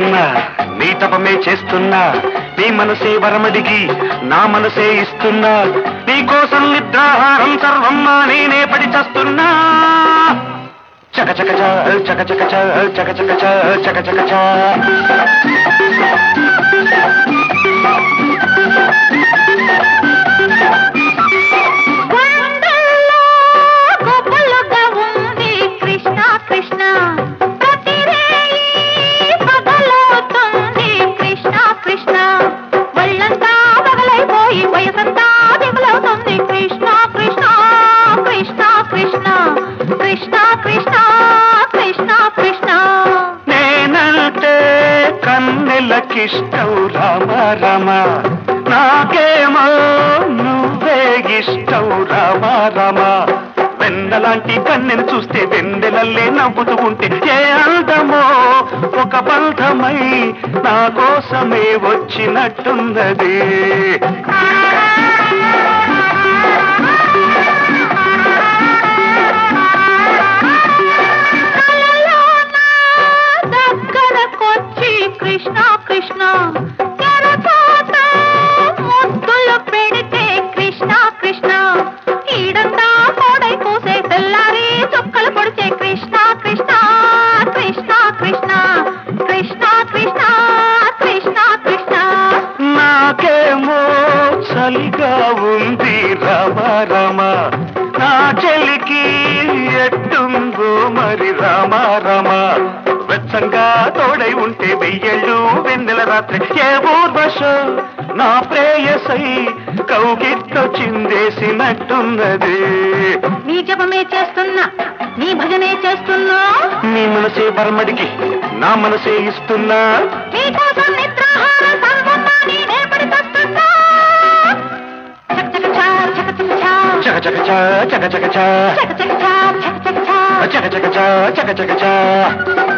చేస్తున్నా నీ తపమే చేస్తున్నా నీ మనసే వరమడిగి నా మనసే ఇస్తున్నా నీ కోసం నిద్రాహారం సర్వం నేనే పడి చేస్తున్నా చక చక చ చక చక చ చక చక చ చక చక చ గుండెల్లో గుబులుగా ఉంది కృష్ణ కృష్ణ ప్రతి రేయి బదలవుతుంది కృష్ణ కృష్ణ ఒళ్ళంతా పగలైపోయి వయసంతా దిగులవుతుంది కృష్ణ కృష్ణ కృష్ణ కృష్ణ కృష్ణ కృష్ణ కృష్ణ కృష్ణ నేనంటే కన్నెలకిష్టం రామ రామ నాకేమో నువ్వే ఇష్టం రామ రామ వెన్నలాంటి కన్నెను చూస్తే వెన్నెలల్లే నవ్వుతూ ఉంటే ఏ అందమో ఒక బంధమై నా కోసమే వచ్చినట్టున్నది దగ్గరకొచ్చి కృష్ణ కృష్ణ తెరచాట ముద్దులు పెడితే కృష్ణ కృష్ణ ఈడంతా కోడై కూసే తెల్లారి చుక్కలు పొడిచే కృష్ణ కృష్ణ కృష్ణ కృష్ణ కృష్ణ కృష్ణ కృష్ణ కృష్ణ నాకేమో చలిగా ఉంది రామ రామ నా చెలికి ఎట్టుందో మరి రామ రామ వెచ్చంగా తోడై ఉంటే వెయ్యళ్ళు వెన్నెల రాత్రి ఏ ఊర్వశ నా ప్రేయసై కౌగిట్లో చిందేసినట్టున్నది నీ జపమే చేస్తున్నా నీ భజనే చేస్తున్నా నీ మనసే బర్మడికి నా మనసే ఇస్తున్నా నీ కోసం నిద్రాహార సర్వమ్మా నేనే పడి చస్తున్నా చక చక చక చక చక చక చక చ చక చక చ చక చక చక చక చక చక చక చక చ చక చక చ